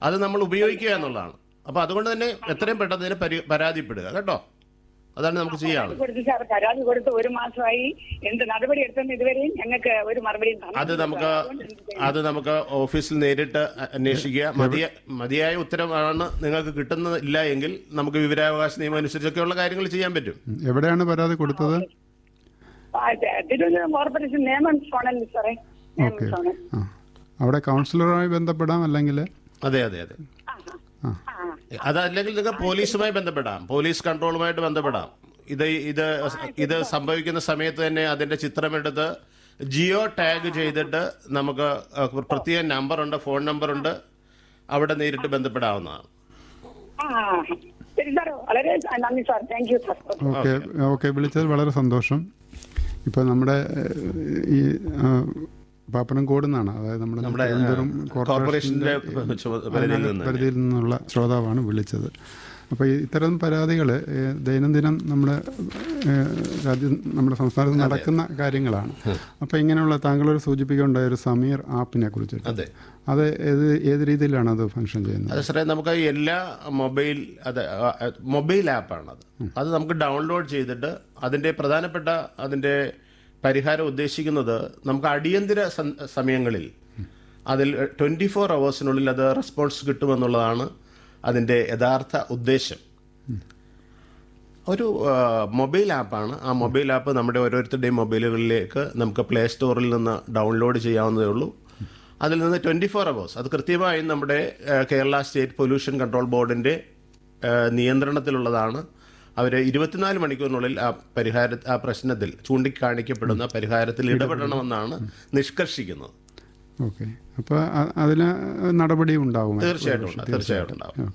അത് നമ്മൾ ഉപയോഗിക്കുക എന്നുള്ളതാണ് അപ്പോൾ അതുകൊണ്ട് തന്നെ എത്രയും പെട്ടെന്ന് ഇതിനെ പരി പരാതിപ്പെടുക കേട്ടോ അതാണ് നമുക്ക് ചെയ്യാനുള്ളത് കൊടുത്തു സാർ പരാതി കൊടുത്ത് ഒരു മാസമായി എന്ത് നടപടി എടുത്തെന്ന് ഇതുവരെയും ഞങ്ങൾക്ക് ഒരു മറുപടിയും തന്നിട്ടില്ല അത് നമുക്ക് സാർ. അതുകൊണ്ട് എന്ത് ചെയ്യും? അത് നമുക്ക് ഓഫീസിൽ നേരിട്ട് അന്വേഷിക്കുക മതിയ മതിയായ ഉത്തരവാണ് നിങ്ങൾക്ക് കിട്ടുന്നില്ല എങ്കിൽ നമുക്ക് വിവരാവകാശ നിയമം അനുസരിച്ചൊക്കെയുള്ള കാര്യങ്ങൾ ചെയ്യാൻ പറ്റും ഉം. എവിടെയാണ് പരാതി കൊടുത്തത് ആ, തെ- തിരുവനന്തപുരം കോർപ്പറേഷൻ നിയമം സോണൽ സാറേ നിയമം ഓക്കെ സോണൽ ആ അവിടെ കൗൺസിലറുമായി ബന്ധപ്പെടാം അല്ലെങ്കിൽ അതെ അതെ അതെ ആ ആ ആ അതല്ലെങ്കിൽ നിങ്ങൾക്ക് പോലീസുമായി ബന്ധപ്പെടാം പോലീസ് കൺട്രോളുമായിട്ട് ബന്ധപ്പെടാം ഇത് ഇത് ഇത് സംഭവിക്കുന്ന സമയത്ത് തന്നെ അതിന്റെ ചിത്രമെടുത്ത് ജിയോ ടാഗ് ചെയ്തിട്ട് നമുക്ക് പ്രത്യേക നമ്പറുണ്ട് ഫോൺ നമ്പറുണ്ട് അവിടെ നേരിട്ട് ബന്ധപ്പെടാവുന്നതാണ് ആ ശരി സാർ വളരെ നന്ദി sir thank you sir okay okay വിളിച്ചത് വളരെ സന്തോഷം ഇപ്പോൾ നമ്മുടെ ഏഹ്, ഈ ആ, പാപ്പനംകോട് നിന്നാണ് അതായത് നമ്മുടെ നമ്മുടെ, തിരുവനന്തപുരം ആ, കോർപ്പറേഷന്റെ ചുമ- പരിധിയിൽ നിന്ന് പരിധിയിൽ നിന്നുള്ള ശ്രോതാവാണ് വിളിച്ചത് അപ്പോൾ ഇത്തരം പരാതികൾ ദൈനംദിനം നമ്മുടെ ഏഹ്, രാജ്യം നമ്മുടെ സംസ്ഥാനത്ത് നടക്കുന്ന കാര്യങ്ങളാണ് അപ്പോൾ ഇങ്ങനെയുള്ള താങ്കളൊരു സൂചിപ്പിക്കേണ്ട ഒരു സമീർ ആപ്പിനെ കുറിച്ചിട്ട് അതെ അത് ഏത് ഏത് രീതിയിലാണ് അത് ഫങ്ഷൻ ചെയ്യുന്നത് അത് സാറേ നമുക്ക് എല്ലാ മൊബൈൽ അത് ആ, ആ, മൊബൈൽ ആപ്പാണത് അത് നമുക്ക് ഡൗൺലോഡ് ചെയ്തിട്ട് അതിന്റെ പ്രധാനപ്പെട്ട അതിന്റെ പരിഹാരം ഉദ്ദേശിക്കുന്നത് നമുക്ക് അടിയന്തര സം- സമയങ്ങളിൽ അതിൽ ട്വന്റി ഫോർ അവേഴ്സിനുള്ളിൽ അത് റെസ്പോൺസ് കിട്ടുമെന്നുള്ളതാണ് അതിന്റെ യഥാർത്ഥ ഉദ്ദേശം ഒരു ആ, മൊബൈൽ ആപ്പാണ് ആ മൊബൈൽ ആപ്പ് നമ്മുടെ ഓരോരുത്തരുടെയും മൊബൈലുകളിലേക്ക് നമുക്ക് പ്ലേ സ്റ്റോറിൽ നിന്ന് ഡൗൺലോഡ് ചെയ്യാവുന്നതേ ഉള്ളൂ അതിൽ നിന്ന് ട്വൻറ്റി ഫോർ അവേഴ്സ് അത് കൃത്യമായും നമ്മുടെ ആ, കേരള സ്റ്റേറ്റ് പൊല്യൂഷൻ കൺട്രോൾ ബോർഡിൻ്റെ ആ, നിയന്ത്രണത്തിലുള്ളതാണ് അവർ ഇരുപത്തിനാല് മണിക്കൂറിനുള്ളിൽ ആ പരിഹാര ആ പ്രശ്നത്തിൽ ചൂണ്ടിക്കാണിക്കപ്പെടുന്ന പരിഹാരത്തിൽ ഇടപെടണമെന്നാണ് നിഷ്കർഷിക്കുന്നത് ഓക്കെ അപ്പോൾ അതിന് നടപടി ഉണ്ടാവും തീർച്ചയായിട്ടും ഉണ്ടാവും. തീർച്ചയായിട്ടും ഉണ്ടാവും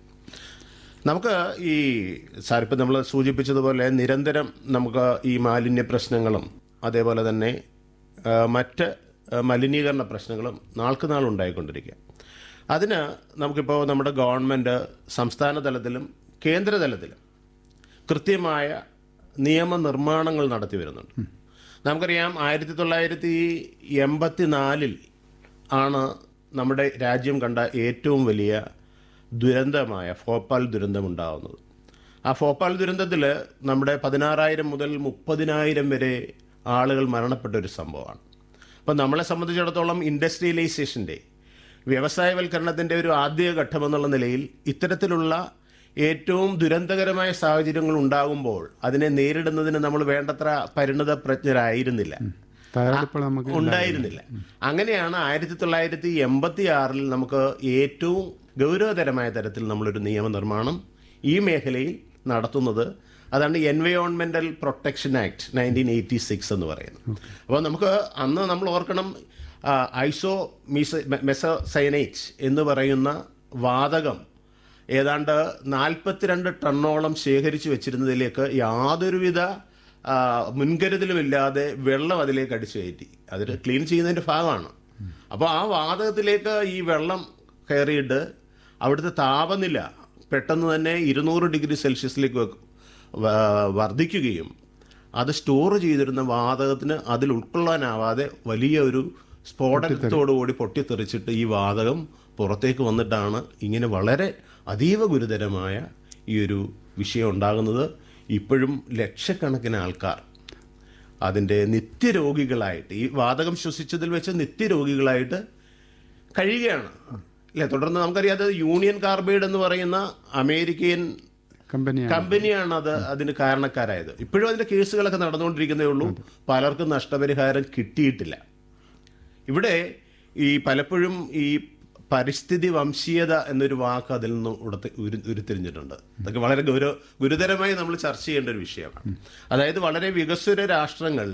നമുക്ക് ഈ സാറിപ്പം നമ്മൾ സൂചിപ്പിച്ചതുപോലെ നിരന്തരം നമുക്ക് ഈ മാലിന്യ പ്രശ്നങ്ങളും അതേപോലെ തന്നെ ആ, മറ്റ് ആ, മലിനീകരണ പ്രശ്നങ്ങളും നാൾക്ക് നാൾ ഉണ്ടായിക്കൊണ്ടിരിക്കുക അതിന് നമുക്കിപ്പോൾ നമ്മുടെ ഗവൺമെൻറ് സംസ്ഥാന തലത്തിലും കേന്ദ്ര തലത്തിലും കൃത്യമായ നിയമനിർമ്മാണങ്ങൾ നടത്തി വരുന്നുണ്ട് നമുക്കറിയാം ആയിരത്തി തൊള്ളായിരത്തി എൺപത്തി നാലിൽ ആണ് നമ്മുടെ രാജ്യം കണ്ട ഏറ്റവും വലിയ ദുരന്തമായ ഭോപ്പാൽ ദുരന്തമുണ്ടാകുന്നത് ആ ഭോപ്പാൽ ദുരന്തത്തിൽ നമ്മുടെ പതിനാറായിരം മുതൽ മുപ്പതിനായിരം വരെ ആളുകൾ മരണപ്പെട്ട ഒരു സംഭവമാണ് അപ്പം നമ്മളെ സംബന്ധിച്ചിടത്തോളം ഇൻഡസ്ട്രിയലൈസേഷൻ്റെ വ്യവസായവൽക്കരണത്തിൻ്റെ ഒരു ആദ്യ ഘട്ടമെന്നുള്ള നിലയിൽ ഇത്തരത്തിലുള്ള ഏറ്റവും ദുരന്തകരമായ സാഹചര്യങ്ങൾ ഉണ്ടാകുമ്പോൾ അതിനെ നേരിടുന്നതിന് നമ്മൾ വേണ്ടത്ര പരിണത പ്രജ്ഞരായിരുന്നില്ല തയ്യാറെടുപ്പ് നമുക്ക് ഉണ്ടായിരുന്നില്ല അങ്ങനെയാണ് ആയിരത്തി തൊള്ളായിരത്തി എൺപത്തി ആറിൽ നമുക്ക് ഏറ്റവും ഗൗരവതരമായ തരത്തിൽ നമ്മളൊരു നിയമനിർമ്മാണം ഈ മേഖലയിൽ നടത്തുന്നത് അതാണ് എൻവയോൺമെന്റൽ protection act nineteen eighty six എന്ന് പറയുന്നത് അപ്പോൾ നമുക്ക് അന്ന് നമ്മൾ ഓർക്കണം ആ, ഐസോ മീസ മെസസൈനൈറ്റ് എന്ന് പറയുന്ന വാതകം ഏതാണ്ട് നാൽപ്പത്തിരണ്ട് ടണ്ണോളം ശേഖരിച്ചു വെച്ചിരുന്നതിലേക്ക് യാതൊരുവിധ ആ, മുൻകരുതലുമില്ലാതെ വെള്ളം അതിലേക്ക് അടിച്ചു കയറ്റി അതിൽ ക്ലീൻ ചെയ്യുന്നതിൻ്റെ ഭാഗമാണ് അപ്പോൾ ആ വാതകത്തിലേക്ക് ഈ വെള്ളം കയറിയിട്ട് അവിടുത്തെ താപനില പെട്ടെന്ന് തന്നെ ഇരുന്നൂറ് ഡിഗ്രി സെൽഷ്യസിലേക്ക് വെക്ക് വ- വർദ്ധിക്കുകയും അത് സ്റ്റോർ ചെയ്തിരുന്ന വാതകത്തിന് അതിൽ ഉൾക്കൊള്ളാനാവാതെ വലിയ ഒരു സ്ഫോടനത്തോടുകൂടി പൊട്ടിത്തെറിച്ചിട്ട് ഈ വാതകം പുറത്തേക്ക് വന്നിട്ടാണ് ഇങ്ങനെ വളരെ അതീവ ഗുരുതരമായ ഈ ഒരു വിഷയം ഉണ്ടാകുന്നത് ഇപ്പോഴും ലക്ഷക്കണക്കിന് ആൾക്കാർ അതിൻ്റെ നിത്യരോഗികളായിട്ട് ഈ വാതകം ശ്വസിച്ചതിൽ വെച്ച് നിത്യരോഗികളായിട്ട് കഴിയുകയാണ് അല്ലേ തുടർന്ന് നമുക്കറിയാം അത് യൂണിയൻ കാർബൈഡ് എന്ന് പറയുന്ന അമേരിക്കൻ കമ്പനിയാണ് കമ്പനിയാണ് അത് അതിന് കാരണക്കാരായത് ഇപ്പോഴും അതിന്റെ കേസുകളൊക്കെ നടന്നുകൊണ്ടിരിക്കുന്നേ ഉള്ളൂ പലർക്കും നഷ്ടപരിഹാരം കിട്ടിയിട്ടില്ല ഇവിടെ ഈ പലപ്പോഴും ഈ പരിസ്ഥിതി വംശീയത എന്നൊരു വാക്ക് അതിൽ നിന്ന് ഉടത്ത് ഉരു ഉരുത്തിരിഞ്ഞിട്ടുണ്ട് അതൊക്കെ വളരെ ഗൗരവ ഗുരുതരമായി നമ്മൾ ചർച്ച ചെയ്യേണ്ട ഒരു വിഷയമാണ് അതായത് വളരെ വികസ്വര രാഷ്ട്രങ്ങൾ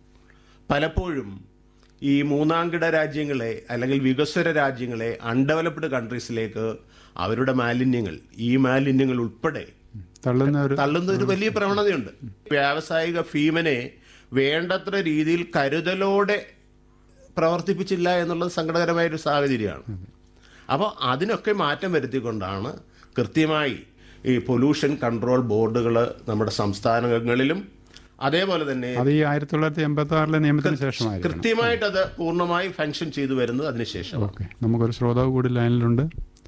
പലപ്പോഴും ഈ മൂന്നാംകിട രാജ്യങ്ങളെ അല്ലെങ്കിൽ വികസ്വര രാജ്യങ്ങളെ അൺഡെവലപ്ഡ് കൺട്രീസിലേക്ക് അവരുടെ മാലിന്യങ്ങൾ ഈ മാലിന്യങ്ങൾ ഉൾപ്പെടെ തള്ളുന്ന ഒരു തള്ളുന്ന ഒരു വലിയ പ്രവണതയുണ്ട് വ്യാവസായിക ഭീമനെ വേണ്ടത്ര രീതിയിൽ കരുതലോടെ പ്രവർത്തിപ്പിച്ചില്ല എന്നുള്ളത് സങ്കടകരമായ ഒരു സാഹചര്യമാണ് അപ്പോൾ അതിനൊക്കെ മാറ്റം വരുത്തിക്കൊണ്ടാണ് കൃത്യമായി ഈ പൊല്യൂഷൻ കൺട്രോൾ ബോർഡുകൾ നമ്മുടെ സംസ്ഥാനങ്ങളിലും അതേപോലെ തന്നെ അത് ഈ ആയിരത്തി തൊള്ളായിരത്തി എൺപത്തി ആറിലെ നിയമത്തിന് ശേഷമായിരുന്നു കൃത്യമായിട്ട് അത് പൂർണ്ണമായി ഫങ്ഷൻ ചെയ്തു വരുന്നത് അതിനുശേഷം ഓക്കെ നമുക്കൊരു ശ്രോതാവ് കൂടി ലൈനിലുണ്ട്